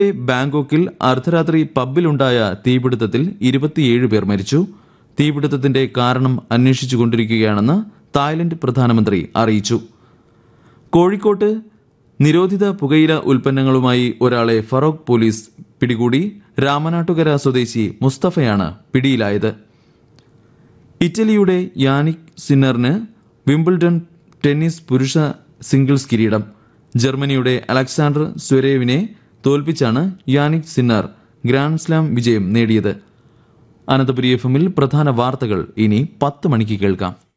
ബാങ്കോക്കിൽ അർദ്ധരാത്രി പബ്ബിലുണ്ടായ തീപിടുത്തത്തിൽ ഇരുപത്തിയേഴ് പേർ മരിച്ചു തീപിടുത്തത്തിന്റെ കാരണം അന്വേഷിച്ചുകൊണ്ടിരിക്കുകയാണെന്ന് തായ്ലൻഡ് പ്രധാനമന്ത്രി അറിയിച്ചു കോഴിക്കോട്ട് നിരോധിത പുകയില ഉൽപ്പന്നങ്ങളുമായി ഒരാളെ ഫറോക്ക് പോലീസ് പിടികൂടി രാമനാട്ടുകര സ്വദേശി മുസ്തഫയാണ് പിടിയിലായത് ഇറ്റലിയുടെ യാനിക് സിന്നറിന് വിംബിൾഡൺ ടെന്നീസ് പുരുഷ സിംഗിൾസ് കിരീടം ജർമ്മനിയുടെ അലക്സാണ്ടർ സ്വരേവിനെ തോൽപ്പിച്ചാണ് യാനിക് സിന്നർ ഗ്രാൻഡ് സ്ലാം വിജയം നേടിയത് അനന്തപുരി എഫ് എമ്മിൽ പ്രധാന വാർത്തകൾ ഇനി പത്ത് മണിക്ക് കേൾക്കാം